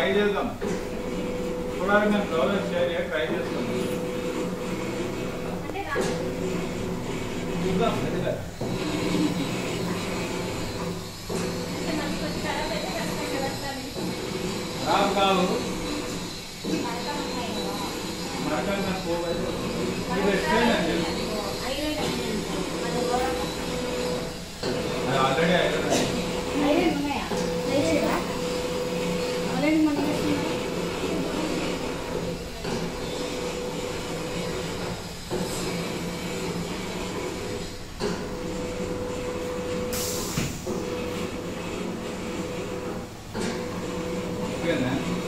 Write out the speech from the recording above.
చేద్దాం చూడాలి మేము డెవలప్ చేయాలి ట్రై చేస్తాం అంటే రాదు. చూద్దాం ఎదిగా అంటే మనకి కొంచెం ఖరాబ్ అయితే కష్టం కదా అట్లా అని. రావు కాదు పడకలు ఉన్నాయి కదా. మరకాలు నాకు పోవాలి ఇది ఎక్స్ప్లెయిన్ అని చెప్పి ఐరన్ అంటే అది కూడా అది ఆల్రెడీ అయిపోయింది ఐరన్ ఉన్నాయా లేచిరా ఆల్రెడీ మనం వేసుకున్నాం ఓకేనా